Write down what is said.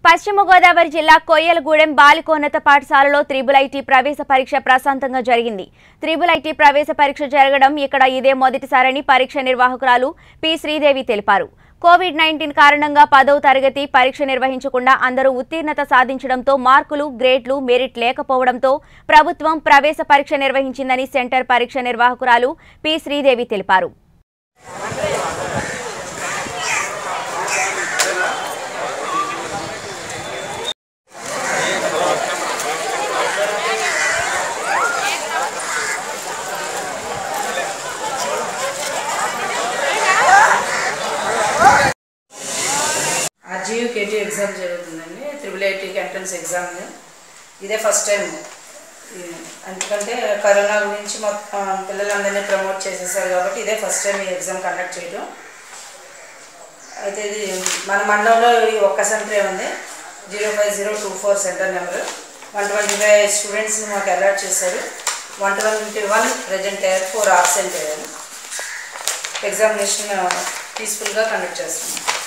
పశ్చిమ గోదావరి జిల్లా కొయ్యలగూడెం బాలికోన్నత పాఠశాలలో త్రిబుల్ ఐటీ ప్రవేశ పరీక్ష ప్రశాంతంగా జరిగింది త్రిబుల్ ఐటీ ప్రవేశ పరీక్ష జరగడం ఇక్కడ ఇదే మొదటిసారని పరీక్ష నిర్వాహకురాలు పి శ్రీదేవి తెలిపారు కోవిడ్ నైన్టీన్ కారణంగా పదవ తరగతి పరీక్ష నిర్వహించకుండా అందరూ ఉత్తీర్ణత సాధించడంతో మార్కులు గ్రేడ్లు మెరిట్ లేకపోవడంతో ప్రభుత్వం ప్రవేశ పరీక్ష నిర్వహించిందని సెంటర్ పరీక్ష నిర్వాహకురాలు పి శ్రీదేవి తెలిపారు ఆర్జీయూకేటీ ఎగ్జామ్ జరుగుతుందండి త్రిబుల్ ఐటీకి ఎంట్రన్స్ ఎగ్జామ్ ఇదే ఫస్ట్ టైం ఎందుకంటే కరోనా గురించి మొత్తం పిల్లలందరినీ ప్రమోట్ చేసేసారు కాబట్టి ఇదే ఫస్ట్ టైం ఈ ఎగ్జామ్ కండక్ట్ చేయడం అయితే ఇది మన మండలంలో ఈ ఒక్క సెంటరే ఉంది zero five zero two four centre number one twenty five స్టూడెంట్స్ని మాకు అలాట్ చేశారు వన్ ట్వంటీ వన్ ప్రజెంట్ అయ్యారు ఫోర్ ఆబ్సెంట్ అయ్యారు ఎగ్జామినేషన్ పీస్ఫుల్గా కండక్ట్ చేస్తున్నాం